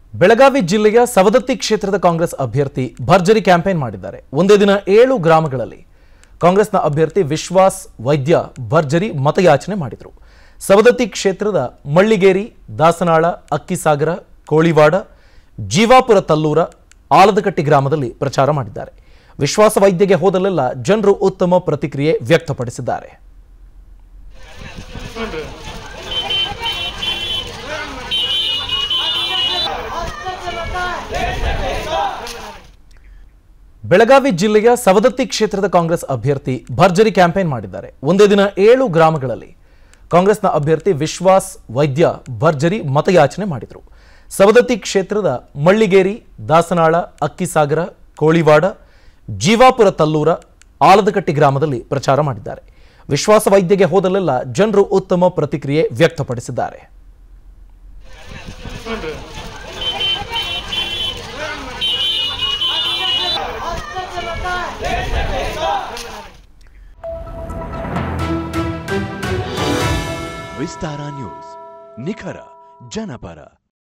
ಬೆಳಗಾವಿ ಜಿಲ್ಲೆಯ ಸವದತ್ತಿ ಕ್ಷೇತ್ರದ ಕಾಂಗ್ರೆಸ್ ಅಭ್ಯರ್ಥಿ ಭರ್ಜರಿ ಕ್ಯಾಂಪೇನ್ ಮಾಡಿದ್ದಾರೆ ಒಂದೇ ದಿನ ಏಳು ಗ್ರಾಮಗಳಲ್ಲಿ ಕಾಂಗ್ರೆಸ್ನ ಅಭ್ಯರ್ಥಿ ವಿಶ್ವಾಸ್ ವೈದ್ಯ ಭರ್ಜರಿ ಮತಯಾಚನೆ ಮಾಡಿದರು ಸವದತ್ತಿ ಕ್ಷೇತ್ರದ ಮಳ್ಳಿಗೇರಿ ದಾಸನಾಳ ಅಕ್ಕಿಸಾಗರ ಕೋಳಿವಾಡ ಜೀವಾಪುರ ತಲ್ಲೂರ ಆಲದಕಟ್ಟಿ ಗ್ರಾಮದಲ್ಲಿ ಪ್ರಚಾರ ಮಾಡಿದ್ದಾರೆ ವಿಶ್ವಾಸ ವೈದ್ಯಗೆ ಹೋದಲ್ಲೆಲ್ಲ ಜನರು ಉತ್ತಮ ಪ್ರತಿಕ್ರಿಯೆ ವ್ಯಕ್ತಪಡಿಸಿದ್ದಾರೆ ಬೆಳಗಾವಿ ಜಿಲ್ಲೆಯ ಸವದತ್ತಿ ಕ್ಷೇತ್ರದ ಕಾಂಗ್ರೆಸ್ ಅಭ್ಯರ್ಥಿ ಭರ್ಜರಿ ಕ್ಯಾಂಪೇನ್ ಮಾಡಿದ್ದಾರೆ ಒಂದೇ ದಿನ ಏಳು ಗ್ರಾಮಗಳಲ್ಲಿ ಕಾಂಗ್ರೆಸ್ನ ಅಭ್ಯರ್ಥಿ ವಿಶ್ವಾಸ್ ವೈದ್ಯ ಭರ್ಜರಿ ಮತಯಾಚನೆ ಮಾಡಿದರು ಸವದತ್ತಿ ಕ್ಷೇತ್ರದ ಮಳ್ಳಿಗೇರಿ ದಾಸನಾಳ ಅಕ್ಕಿಸಾಗರ ಕೋಳಿವಾಡ ಜೀವಾಪುರ ತಲ್ಲೂರ ಆಲದಕಟ್ಟಿ ಗ್ರಾಮದಲ್ಲಿ ಪ್ರಚಾರ ಮಾಡಿದ್ದಾರೆ ವಿಶ್ವಾಸ ವೈದ್ಯಗೆ ಹೋದಲ್ಲೆಲ್ಲ ಜನರು ಉತ್ತಮ ಪ್ರತಿಕ್ರಿಯೆ ವ್ಯಕ್ತಪಡಿಸಿದ್ದಾರೆ ವಿಸ್ತಾರ ನ್ಯೂಸ್ ನಿಖರ ಜನಪರ